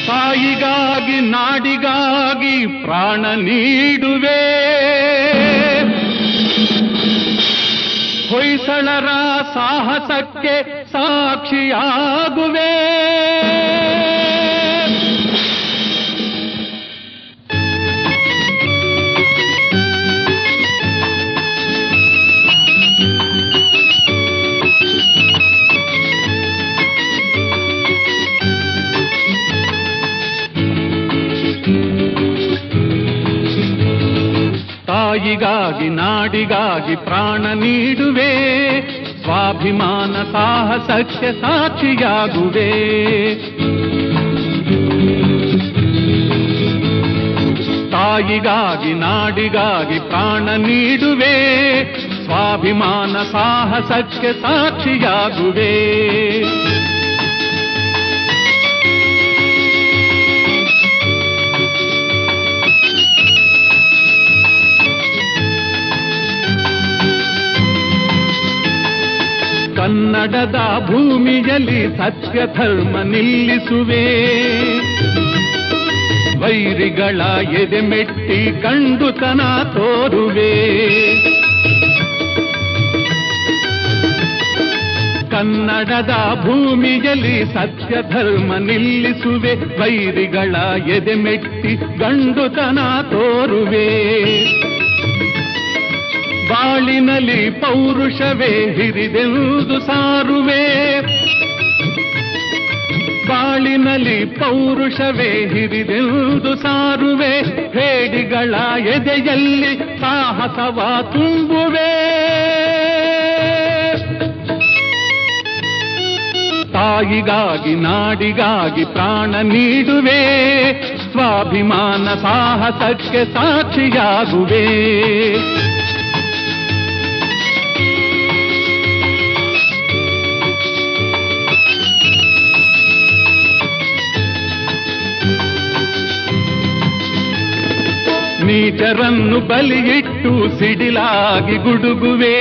ತಾಯಿಗಾಗಿ ನಾಡಿಗಾಗಿ ಪ್ರಾಣ ನೀಡುವೆ ಹೊಯ್ಸಳರ ಸಾಹಸಕ್ಕೆ ಸಾಕ್ಷಿಯಾಗುವೆ ತಾಯಿಗಾಗಿ ನಾಡಿಗಾಗಿ ಪ್ರಾಣ ನೀಡುವೆ ಸ್ವಾಭಿಮಾನ ಸಾಹಸಕ್ಕೆ ಸಾಕ್ಷಿಯಾಗುವೆ ತಾಯಿಗಾಗಿ ನಾಡಿಗಾಗಿ ಪ್ರಾಣ ನೀಡುವೆ ಸ್ವಾಭಿಮಾನ ಸಾಹಸಕ್ಕೆ ಸಾಕ್ಷಿಯಾಗುವೆ ಕನ್ನಡದ ಭೂಮಿಯಲ್ಲಿ ಸತ್ಯ ಧರ್ಮ ನಿಲ್ಲಿಸುವೆ ವೈರಿಗಳ ಎದೆ ಮೆಟ್ಟಿ ಕಂಡುತನ ತೋರುವೆ ಕನ್ನಡದ ಭೂಮಿಯಲ್ಲಿ ಸತ್ಯ ಧರ್ಮ ನಿಲ್ಲಿಸುವೆ ವೈರಿಗಳ ಎದೆ ಮೆಟ್ಟಿ ಗಂಡುತನ ತೋರುವೆ ಬಾಳಿನಲ್ಲಿ ಪೌರುಷವೇ ಹಿರಿದೆಂದು ಸಾರುವೆ ಬಾಳಿನಲ್ಲಿ ಪೌರುಷವೇ ಹಿರಿದೆಂದು ಸಾರುವೆ ಹೇಡಿಗಳ ಎದೆಯಲ್ಲಿ ಸಾಹಸವ ತುಂಬುವೆ ತಾಯಿಗಾಗಿ ನಾಡಿಗಾಗಿ ಪ್ರಾಣ ನೀಡುವೆ ಸ್ವಾಭಿಮಾನ ಸಾಹಸಕ್ಕೆ ಸಾಕ್ಷಿಯಾಗುವೆ ನೀಚರನ್ನು ಬಲಿಯಿಟ್ಟು ಸಿಡಿಲಾಗಿ ಗುಡುಗುವೆ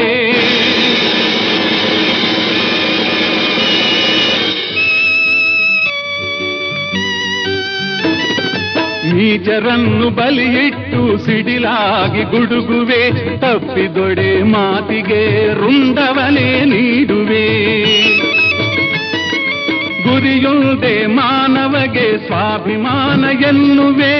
ನೀಚರನ್ನು ಬಲಿಯಿಟ್ಟು ಸಿಡಿಲಾಗಿ ಗುಡುಗುವೆ ತಪ್ಪಿದೊಡೆ ಮಾತಿಗೆ ರುಂಡವನೇ ನೀಡುವೆ ಗುರಿಯೊಂದೇ ಮಾನವಗೆ ಸ್ವಾಭಿಮಾನ ಎನ್ನುವೆ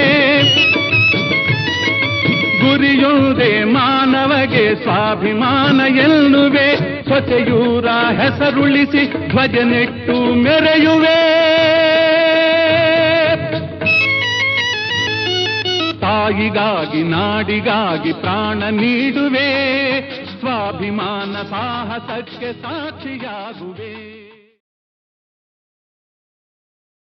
ಗುರಿಯೊಂದೇ ಮಾನವಗೆ ಸ್ವಾಭಿಮಾನ ಎನ್ನುವೆ ಸ್ವತೆಯೂರ ಹೆಸರುಳಿಸಿ ಧ್ವಜ ನೆಟ್ಟು ಮೆರೆಯುವೆ ತಾಯಿಗಾಗಿ ನಾಡಿಗಾಗಿ ಪ್ರಾಣ ನೀಡುವೆ ಸ್ವಾಭಿಮಾನ ಸಾಹಸಕ್ಕೆ ಸಾಕ್ಷಿಯಾಗುವೆ